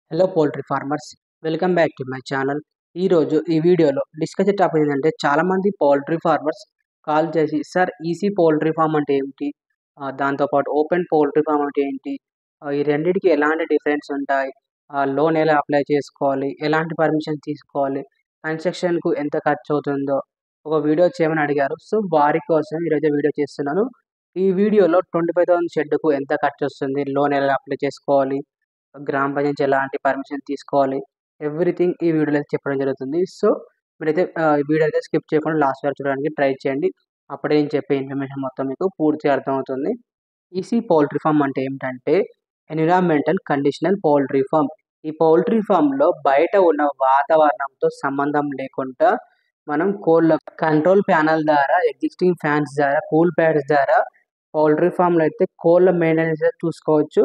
hello poultry farmers welcome back to my channel ఈరోజు ఈ వీడియోలో డిస్కస్ టాపిక్ ఏంటంటే చాలామంది పౌల్ట్రీ ఫార్మర్స్ కాల్ చేసి సార్ ఈసీ పౌల్ట్రీ ఫామ్ అంటే ఏమిటి ఆ, దాంతోపాటు ఓపెన్ పౌల్ట్రీ ఫామ్ అంటే ఏంటి ఆ, ఈ రెండింటికి ఎలాంటి డిఫరెన్స్ ఉంటాయి లోన్ ఎలా అప్లై చేసుకోవాలి ఎలాంటి పర్మిషన్ తీసుకోవాలి కన్స్ట్రక్షన్కు ఎంత ఖర్చు అవుతుందో ఒక వీడియో చేయమని అడిగారు సో వారి కోసం ఈరోజు వీడియో చేస్తున్నాను ఈ వీడియోలో ట్వంటీ ఫైవ్ థౌసండ్ షెడ్కు ఎంత ఖర్చు వస్తుంది లోన్ ఎలా అప్లై చేసుకోవాలి గ్రామ పంచాయతీ ఎలాంటి పర్మిషన్ తీసుకోవాలి ఎవ్రీథింగ్ ఈ వీడియోలో అయితే చెప్పడం జరుగుతుంది సో మీరైతే ఆ, ఈ వీడియో అయితే స్కిప్ చేయకుండా లాస్ట్ వరకు చూడడానికి ట్రై చేయండి అప్పుడే నేను చెప్పే ఇన్ఫర్మేషన్ మొత్తం మీకు పూర్తిగా అర్థమవుతుంది ఈసీ పౌల్ట్రీ ఫామ్ అంటే ఏమిటంటే ఎన్విరాన్మెంటల్ కండిషనల్ పౌల్ట్రీ ఫామ్ ఈ పౌల్ట్రీ ఫామ్లో బయట ఉన్న వాతావరణంతో సంబంధం లేకుండా మనం కోళ్ళ కంట్రోల్ ప్యానల్ ద్వారా ఎగ్జిస్టింగ్ ఫ్యాన్స్ ద్వారా కూల్ ప్యాడ్స్ ద్వారా పౌల్ట్రీ ఫామ్లో అయితే కోళ్ళ మెయింటెనెన్స్ చూసుకోవచ్చు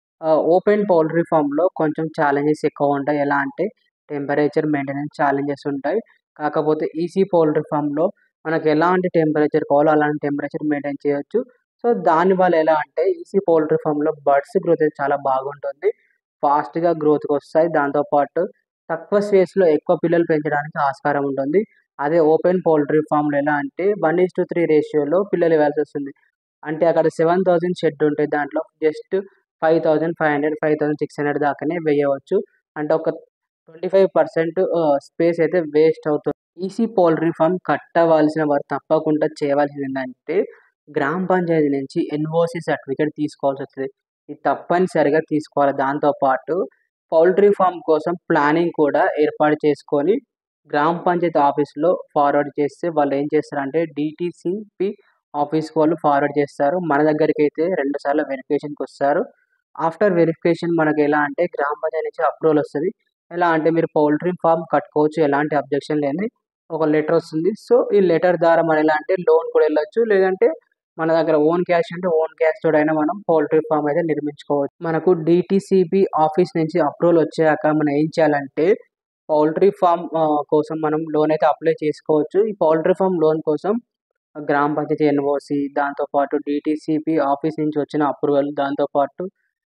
ఓపెన్ పౌల్ట్రీ ఫామ్లో కొంచెం ఛాలెంజెస్ ఎక్కువ ఉంటాయి ఎలా అంటే టెంపరేచర్ మెయింటెనెన్స్ ఛాలెంజెస్ ఉంటాయి కాకపోతే ఈసీ పౌల్ట్రీ ఫామ్లో మనకు ఎలాంటి టెంపరేచర్ కావాలో అలాంటి టెంపరేచర్ మెయింటైన్ చేయొచ్చు సో దానివల్ల ఎలా అంటే ఈసీ పౌల్ట్రీ ఫామ్లో బర్డ్స్ గ్రోత్ అయితే చాలా బాగుంటుంది ఫాస్ట్గా గ్రోత్కి వస్తాయి దాంతోపాటు తక్కువ స్పేస్లో ఎక్కువ పిల్లలు పెంచడానికి ఆస్కారం ఉంటుంది అదే ఓపెన్ పౌల్ట్రీ ఫామ్లో ఎలా అంటే వన్ ఇస్ టు త్రీ రేషియోలో పిల్లలు ఇవ్వాల్సి వస్తుంది అంటే అక్కడ సెవెన్ థౌజండ్ షెడ్ ఉంటుంది దాంట్లో just five thousand five hundred five thousand six hundred దాకానే వేయవచ్చు అంటే ఒక ట్వంటీ ఫైవ్ పర్సెంట్ స్పేస్ అయితే వేస్ట్ అవుతుంది ఈసీ పౌల్ట్రీ ఫామ్ కట్టవలసిన వారు తప్పకుండా చేయవలసింది ఏంటంటే గ్రామ పంచాయతీ నుంచి ఎన్ఓసి సర్టిఫికేట్ తీసుకోవాల్సి వస్తుంది ఇది తప్పనిసరిగా తీసుకోవాలి దాంతోపాటు పౌల్ట్రీ ఫామ్ కోసం ప్లానింగ్ కూడా ఏర్పాటు చేసుకొని గ్రామ పంచాయతీ ఆఫీస్లో ఫార్వర్డ్ చేస్తే వాళ్ళు ఏం చేస్తారంటే డిటీసీపీ ఆఫీస్కి వాళ్ళు ఫార్వర్డ్ చేస్తారు మన దగ్గరికి అయితే రెండు సార్లు వెరిఫికేషన్కి వస్తారు ఆఫ్టర్ వెరిఫికేషన్ మనకి ఎలా అంటే గ్రామ పంచాయతీ నుంచి అప్రూవల్ వస్తుంది ఎలా అంటే మీరు పౌల్ట్రీ ఫామ్ కట్టుకోవచ్చు ఎలాంటి అబ్జెక్షన్ లేని ఒక లెటర్ వస్తుంది సో ఈ లెటర్ ద్వారా మనం ఎలా అంటే లోన్ కూడా వెళ్ళొచ్చు లేదంటే మన దగ్గర ఓన్ క్యాష్ అంటే ఓన్ క్యాష్ తోడైనా మనం పౌల్ట్రీ ఫామ్ అయితే నిర్మించుకోవచ్చు మనకు డిటీసీబీ ఆఫీస్ నుంచి అప్రూవల్ వచ్చాక మనం ఏం చేయాలంటే పౌల్ట్రీ ఫామ్ కోసం మనం లోన్ అయితే అప్లై చేసుకోవచ్చు ఈ పౌల్ట్రీ ఫామ్ లోన్ కోసం గ్రామ పంచాయతీ ఎన్ఓసి దాంతోపాటు డిటీసీపీ ఆఫీస్ నుంచి వచ్చిన అప్రూవల్ దాంతోపాటు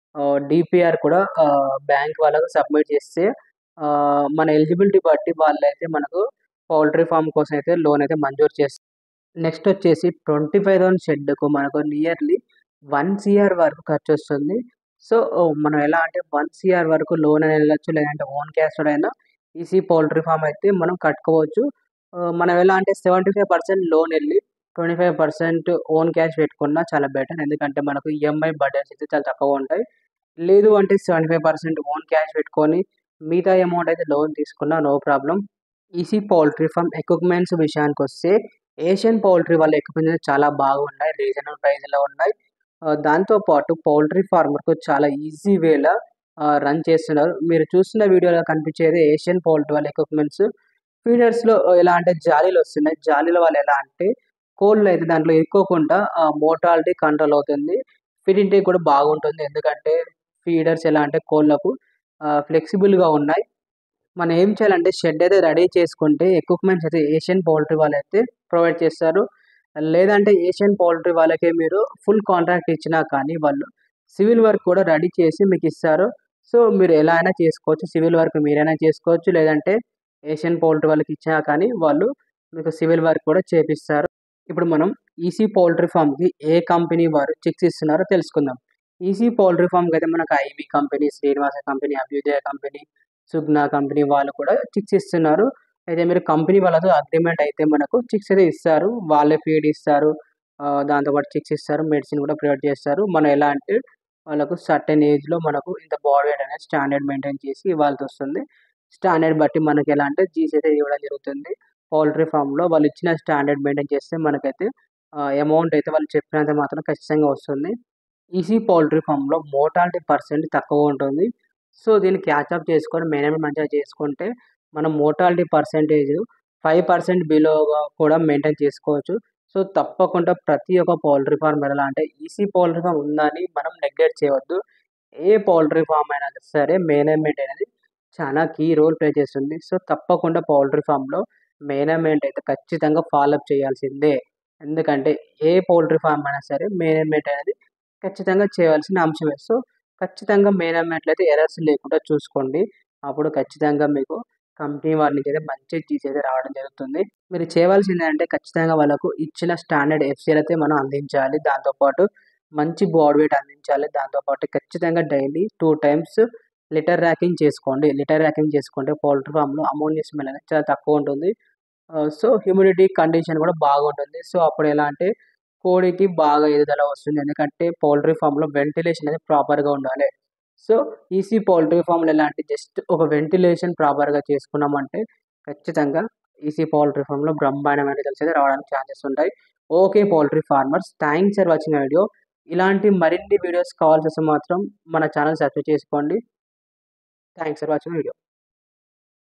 డిపిఆర్ కూడా బ్యాంక్ వాళ్ళకు సబ్మిట్ చేస్తే ఆ, మన ఎలిజిబిలిటీ బట్టి వాళ్ళైతే మనకు పౌల్ట్రీ ఫామ్ కోసం అయితే లోన్ అయితే మంజూరు చేస్తారు నెక్స్ట్ వచ్చేసి ట్వంటీ ఫైవ్ థౌసండ్ షెడ్కు మనకు నియర్లీ వన్ సిఆర్ వరకు ఖర్చు వస్తుంది సో మనం ఎలా అంటే వన్ సిఆర్ వరకు లోన్ అని వెళ్ళచ్చు లేదంటే ఓన్ క్యాష్ అయినా ఈసీ పౌల్ట్రీ ఫామ్ అయితే మనం కట్టుకోవచ్చు ఆ, మనం ఎలా అంటే సెవెంటీ ఫైవ్ పర్సెంట్ లోన్ వెళ్ళి twenty five percent own cash పెట్టుకున్నా చాలా బెటర్ ఎందుకంటే మనకు ఈఎంఐ బడ్జెట్స్ అయితే చాలా తక్కువ ఉంటాయి లేదు అంటే seventy five percent own cash పెట్టుకొని మిగతా అమౌంట్ అయితే లోన్ తీసుకున్నా no problem EC poultry farm equipments విషయానికి వస్తే ఏషియన్ పౌల్ట్రీ వాళ్ళ ఎక్విప్మెంట్స్ చాలా బాగున్నాయి రీజనబుల్ ప్రైస్లో ఉన్నాయి ఆ, దాంతోపాటు పౌల్ట్రీ ఫార్మర్కు చాలా ఈజీ వేలా రన్ చేస్తున్నారు మీరు చూస్తున్న వీడియోలో కనిపించేది ఏషియన్ పౌల్ట్రీ వాళ్ళ ఎక్విప్మెంట్స్ ఫీడర్స్లో ఎలా అంటే జాలీలు వస్తున్నాయి జాలీల వల్ల ఎలా అంటే కోళ్ళు అయితే దాంట్లో ఇరుక్కోకుండా మోటాలిటీ కంట్రోల్ అవుతుంది ఫీడ్ ఇంటేక్ కూడా బాగుంటుంది ఎందుకంటే ఫీడర్స్ ఎలా అంటే కోళ్ళకు ఫ్లెక్సిబుల్గా ఉన్నాయి మనం ఏం చేయాలంటే షెడ్ అయితే రెడీ చేసుకుంటే ఎక్విప్మెంట్స్ అయితే ఏషియన్ పౌల్ట్రీ వాళ్ళు అయితే ప్రొవైడ్ చేస్తారు లేదంటే ఏషియన్ పౌల్ట్రీ వాళ్ళకే మీరు ఫుల్ కాంట్రాక్ట్ ఇచ్చినా కానీ వాళ్ళు సివిల్ వర్క్ కూడా రెడీ చేసి మీకు ఇస్తారు సో మీరు ఎలా అయినా చేసుకోవచ్చు సివిల్ వర్క్ మీరైనా చేసుకోవచ్చు లేదంటే ఏషియన్ పౌల్ట్రీ వాళ్ళకి ఇచ్చినా కానీ వాళ్ళు మీకు సివిల్ వర్క్ కూడా చేపిస్తారు ఇప్పుడు మనం ఈసీ పౌల్ట్రీ ఫామ్కి ఏ కంపెనీ వారు చెక్స్ ఇస్తున్నారో తెలుసుకుందాం ఈసీ పౌల్ట్రీ ఫామ్కి అయితే మనకు IB company Srinivasa company Abhyudaya company Suguna company వాళ్ళు కూడా చిక్స్ ఇస్తున్నారు అయితే మీరు కంపెనీ వాళ్ళతో అగ్రిమెంట్ అయితే మనకు చిక్స్ అయితే ఇస్తారు వాళ్ళే ఫీడ్ ఇస్తారు ఆ, దాంతోపాటు చిక్స్ ఇస్తారు మెడిసిన్ కూడా ప్రొవైడ్ చేస్తారు మనం ఎలా అంటే వాళ్ళకు సర్టెన్ ఏజ్లో మనకు ఇంత బాడీ వెయిట్ అనేది స్టాండర్డ్ మెయింటైన్ చేసి ఇవ్వాల్సి వస్తుంది స్టాండర్డ్ బట్టి మనకి ఎలా అంటే జీస్ అయితే ఇవ్వడం జరుగుతుంది పౌల్ట్రీ ఫామ్లో వాళ్ళు ఇచ్చిన స్టాండర్డ్ మెయింటైన్ చేస్తే మనకైతే అమౌంట్ అయితే వాళ్ళు చెప్పినంత మాత్రం ఖచ్చితంగా వస్తుంది ఈసీ పౌల్ట్రీ ఫామ్లో మోటాలిటీ పర్సెంట్ తక్కువ ఉంటుంది సో దీన్ని క్యాచప్ చేసుకొని మేనేజ్మెంట్ మంచిగా చేసుకుంటే మనం మోటాలిటీ పర్సెంటేజ్ ఫైవ్ పర్సెంట్ బిలోగా కూడా మెయింటైన్ చేసుకోవచ్చు సో తప్పకుండా ప్రతి ఒక్క పౌల్ట్రీ ఫార్మ్ ఎలా అంటే ఈసీ పౌల్ట్రీ ఫామ్ ఉందని మనం నెగ్లెక్ట్ చేయవద్దు ఏ పౌల్ట్రీ ఫామ్ అయినా సరే మేనేజ్మెంట్ అనేది చాలా కీ రోల్ ప్లే చేస్తుంది సో తప్పకుండా పౌల్ట్రీ ఫామ్లో మేనేజ్మెంట్ అయితే ఖచ్చితంగా ఫాలోఅప్ చేయాల్సిందే ఎందుకంటే ఏ పౌల్ట్రీ ఫామ్ అయినా సరే మేనేజ్మెంట్ అనేది ఖచ్చితంగా చేయవలసిన అంశమే సో ఖచ్చితంగా మెయిన్ అన్నట్లయితే ఎర్రర్స్ లేకుండా చూసుకోండి అప్పుడు ఖచ్చితంగా మీకు కంపెనీ వారి నుంచి అయితే మంచి చీజ్ అయితే రావడం జరుగుతుంది మీరు చేయవలసింది ఏంటంటే ఖచ్చితంగా వాళ్ళకు ఇచ్చిన స్టాండర్డ్ ఎఫ్సీలు అయితే మనం అందించాలి దాంతోపాటు మంచి బాడీ వెయిట్ అందించాలి దాంతోపాటు ఖచ్చితంగా daily two times litter raking చేసుకోండి లిటర్ ర్యాకింగ్ చేసుకుంటే పౌల్ట్రీ ఫామ్లో అమోనియా స్మెల్ అనేది చాలా తక్కువ ఉంటుంది సో హ్యూమిడిటీ కండిషన్ కూడా బాగుంటుంది సో అప్పుడు ఎలా అంటే కోడికి బాగా ఎదుగుదల వస్తుంది ఎందుకంటే పౌల్ట్రీ ఫామ్లో వెంటిలేషన్ అనేది ప్రాపర్గా ఉండాలి సో ఈసీ పౌల్ట్రీ ఫామ్లో ఎలా అంటే జస్ట్ ఒక వెంటిలేషన్ ప్రాపర్గా చేసుకున్నామంటే ఖచ్చితంగా ఈసీ పౌల్ట్రీ ఫామ్లో బ్రహ్మాండమైన రిజల్ట్స్ అయితే రావడానికి ఛాన్సెస్ ఉంటాయి okay poultry farmers thanks for watching video ఇలాంటి మరిన్ని వీడియోస్ కావాల్సి వస్తే మాత్రం మన ఛానల్ సబ్స్క్రైబ్ చేసుకోండి థ్యాంక్స్ ఫర్ వాచింగ్ వీడియో